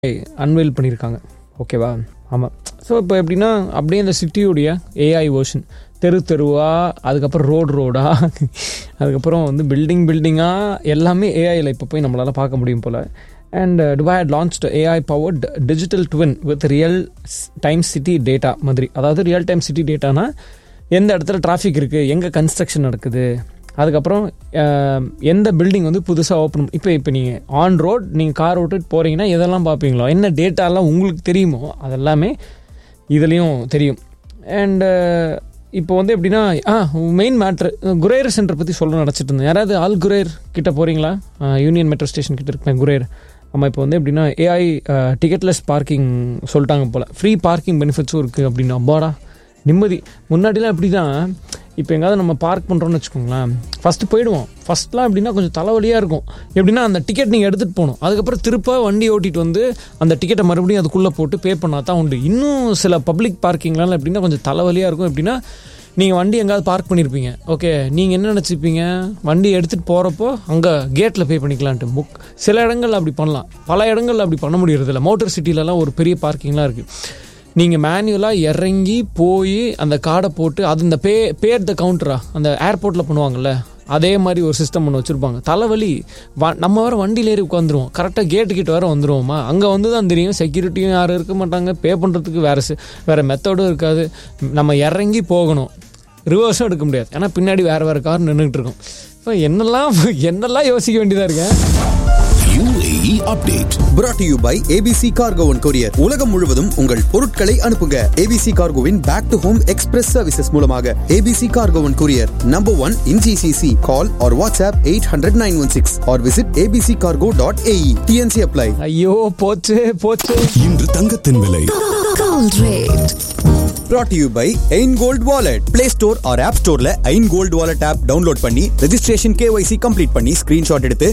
Unveil பண்ணியிருக்காங்க ஓகேவா ஆமாம் ஸோ இப்போ எப்படின்னா அப்படியே இந்த சிட்டியுடைய ஏஐ வேர்ஷன் தெரு தெருவாக அதுக்கப்புறம் ரோடு ரோடாக அதுக்கப்புறம் வந்து பில்டிங் பில்டிங்காக எல்லாமே ஏஐயில் இப்போ போய் நம்மளால் பார்க்க முடியும் போல் and Dubai had launched AI powered digital twin with real time city data மாதிரி அதாவது ரியல் டைம் சிட்டி டேட்டானா எந்த இடத்துல டிராஃபிக் இருக்குது எங்கே கன்ஸ்ட்ரக்ஷன் நடக்குது அதுக்கப்புறம் அஹ், எந்த பில்டிங் வந்து புதுசாக ஓப்பன் இப்போ இப்போ நீங்கள் ஆன் ரோட் நீங்கள் கார் ஓட்டுட்டு போகிறீங்கன்னா எதெல்லாம் பார்ப்பீங்களோ என்ன டேட்டாலாம் உங்களுக்கு தெரியுமோ அதெல்லாமே இதுலேயும் தெரியும் அண்டு இப்போ வந்து எப்படின்னா ஆ மெயின் மேட்ரு குரேர் சென்டர் பற்றி சொல்ல நினச்சிட்டு இருந்தேன் யாராவது ஆல் குரேர் கிட்ட போகிறீங்களா யூனியன் மெட்ரோ ஸ்டேஷன் கிட்ட இருப்பேன் குரேர் ஆமாம் இப்போ வந்து எப்படின்னா ஏஐ டிக்கெட்லெஸ் பார்க்கிங் சொல்லிட்டாங்க போல் ஃப்ரீ பார்க்கிங் பெனிஃபிட்ஸும் இருக்குது அப்படின்னு அப்பாடா நிம்மதி முன்னாடிலாம் எப்படி தான் இப்போ எங்காவது நம்ம பார்க் பண்ணுறோம்னு வச்சுக்கோங்களேன் ஃபஸ்ட்டு போயிடுவோம் ஃபஸ்ட்லாம் எப்படின்னா கொஞ்சம் தலைவலியாக இருக்கும் எப்படின்னா அந்த டிக்கெட் நீங்கள் எடுத்துகிட்டு போகணும் அதுக்கப்புறம் திருப்ப வண்டி ஓட்டிட்டு வந்து அந்த டிக்கெட்டை மறுபடியும் அதுக்குள்ளே போட்டு பே பண்ணால் தான் உண்டு இன்னும் சில பப்ளிக் பார்க்கிங்லாம் எப்படின்னா கொஞ்சம் தலைவலியாக இருக்கும் எப்படின்னா நீங்கள் வண்டி எங்காவது பார்க் பண்ணியிருப்பீங்க ஓகே நீங்கள் என்ன நினச்சிப்பீங்க வண்டி எடுத்துகிட்டு போகிறப்போ அங்கே கேட்டில் பே பண்ணிக்கலான்ட்டு புக் சில இடங்கள்ல அப்படி பண்ணலாம் பல இடங்கள்ல அப்படி பண்ண முடியறதில்ல மோட்டர் சிட்டிலலாம் ஒரு பெரிய பார்க்கிங்லாம் இருக்குது நீங்கள் மேனுவலாக இறங்கி போய் அந்த கார்டை போட்டு அது இந்த பே பேர் த கவுண்டரா அந்த ஏர்போர்ட்டில் பண்ணுவாங்கல்ல அதே மாதிரி ஒரு சிஸ்டம் ஒன்று வச்சுருப்பாங்க தலைவலி வ நம்ம வேறு வண்டியில் ஏறி உட்காந்துருவோம் கரெக்டாக கேட்டு கிட்ட வேறு வந்துருவோமா அங்கே வந்து தான் தெரியும் செக்யூரிட்டியும் யாரும் இருக்க மாட்டாங்க பே பண்ணுறதுக்கு வேறு சி- வேறு மெத்தடும் இருக்காது நம்ம இறங்கி போகணும் ரிவர்ஸும் எடுக்க முடியாது ஏன்னா பின்னாடி வேறு வேறு கார் நின்றுட்டு இருக்கும் இப்போ என்னெல்லாம் என்னெல்லாம் யோசிக்க வேண்டியதாக இருக்கேன் UAE update. brought to you by ABC Cargo and Courier உலகம் முழுவதும் உங்கள் பொருட்களை அனுப்புங்க ABC Cargoவின் back to home express services மூலமாக ABC Cargo and Courier number one in GCC call or WhatsApp 800 916 or visit abccargo.ae TNC apply ஐயோ போச்சு போச்சு இன்று தங்கத்தின் விலை Gold rate. brought to you by Ain Gold Wallet Play Store or App Storeல Ain Gold Wallet app download பண்ணி registration KYC complete பண்ணி screenshot எடுத்து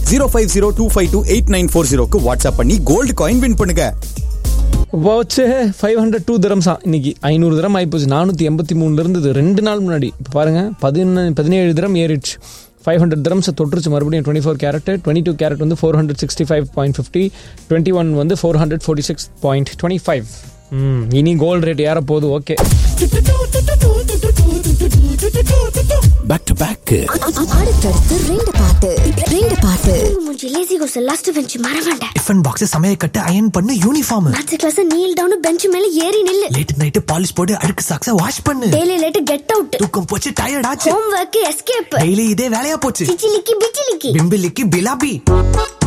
0502528940 க்கு வாட்ஸ்அப் பண்ணி கோல்டு காயின் வின் பண்ணுங்க வச்சு ஃபைவ் ஹண்ட்ரட் டூ தரம்ஸா இன்னைக்கு ஐநூறு தரம் ஆயிப்போச்சு நானூற்றி எண்பத்தி மூணுல இருந்தது ரெண்டு நாள் முன்னாடி இப்போ பாருங்க பதின பதினேழு தரம் ஏறிடுச்சு ஃபைவ் ஹண்ட்ரட் தரம்ஸை தொட்டுருச்சு மறுபடியும் twenty four carat twenty two carat வந்து four hundred sixty five point fifty twenty one வந்து four hundred forty six point twenty five இனி கோல்டு ரேட் ஏற போகுது ஓகே பேக் டு பேக் அடுத்தடுத்து ரெண்டு பாட்டு ரெண்டு பாட்டு மூஞ்சி லேசி கோஸ் லாஸ்ட் பெஞ்ச் மறவேண்டேன் டிஃபன் பாக்ஸ் சமையல் கட்டு அயன் பண்ணு uniform match class kneel down bench மேல ஏறி நில்லு லேட் நைட் பாலிஷ் போட்டு அழுக்கு சாக்ஸ வாஷ் பண்ணு டெய்லி லேட் கெட் அவுட் தூக்கம் போச்சு டயர்ட் ஆச்சு ஹோம் ஒர்க் எஸ்கேப் டெய்லி இதே வேலையா போச்சு சிச்சிலிக்கி பிச்சிலிக்கி பிம்பிலிக்கு பிலாபி